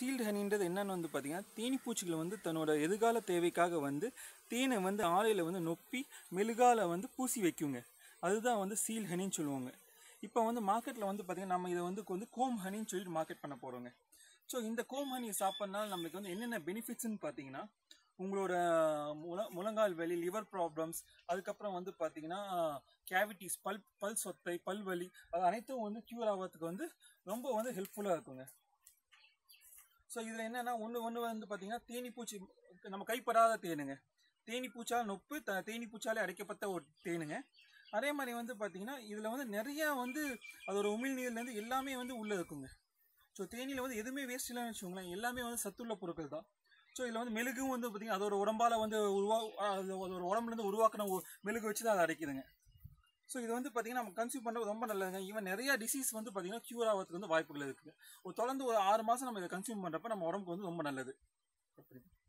sealed ஹனின்றது என்னன்னு வந்து பார்த்தீங்கன்னா தேனீப்பூச்சிகள் வந்து தன்னோட எதிர்கால தேவைக்காக வந்து தேனை வந்து ஆலையில் வந்து நொப்பி மெழுகால வந்து பூசி வைக்குங்க அதுதான் வந்து சீல் ஹனின்னு சொல்லுவாங்க இப்போ வந்து மார்க்கெட்டில் வந்து பார்த்தீங்கன்னா நம்ம இதை வந்து வந்து கோம் ஹனின்னு சொல்லிட்டு மார்க்கெட் பண்ண போகிறோங்க ஸோ இந்த கோம் ஹனியை சாப்பிட்றதுனால நம்மளுக்கு வந்து என்னென்ன பெனிஃபிட்ஸ்னு பார்த்தீங்கன்னா உங்களோட முழ முழங்கால் வலி லிவர் ப்ராப்ளம்ஸ் அதுக்கப்புறம் வந்து பார்த்தீங்கன்னா கேவிட்டிஸ் பல் பல் சொத்தை பல் வலி அது அனைத்தும் வந்து க்யூர் ஆகிறதுக்கு வந்து ரொம்ப வந்து ஹெல்ப்ஃபுல்லாக இருக்குங்க ஸோ இதில் என்னென்னா ஒன்று ஒன்று வந்து பார்த்தீங்கன்னா தேனீப்பூச்சி நம்ம கைப்படாத தேனுங்க தேனீப்பூச்சால் நொப்பு த தேனீப்பூச்சாலே அடைக்கப்பட்ட ஒரு தேனுங்க அதே மாதிரி வந்து பார்த்தீங்கன்னா இதில் வந்து நிறையா வந்து அதோட உமிழ்நீர்லேருந்து எல்லாமே வந்து உள்ளே இருக்குங்க ஸோ தேனியில் வந்து எதுவுமே வேஸ்ட் இல்லைன்னு வச்சுக்கோங்களேன் எல்லாமே வந்து சத்துள்ள பொருட்கள் தான் ஸோ இதில் வந்து மெழுகும் வந்து பார்த்தீங்கன்னா அதோட உடம்பால் வந்து உருவா அது அதோட உடம்புலேருந்து உருவாக்கின ஒ- மெழுகு வச்சு தான் அதை அடைக்குதுங்க ஸோ இது வந்து பார்த்தீங்கன்னா நம்ம கன்சியூம் பண்ணுறது ரொம்ப நல்லதுங்க ஈவன் நிறைய டிசீஸ் வந்து பார்த்தீங்கன்னா க்யூர் ஆகிறதுக்கு வந்து வாய்ப்புகள் இருக்குது ஒரு தொடர்ந்து ஒரு ஆறு மாதம் நம்ம இதை கன்சியூம் பண்ணுறப்ப நம்ம உடம்புக்கு வந்து ரொம்ப நல்லது அப்படி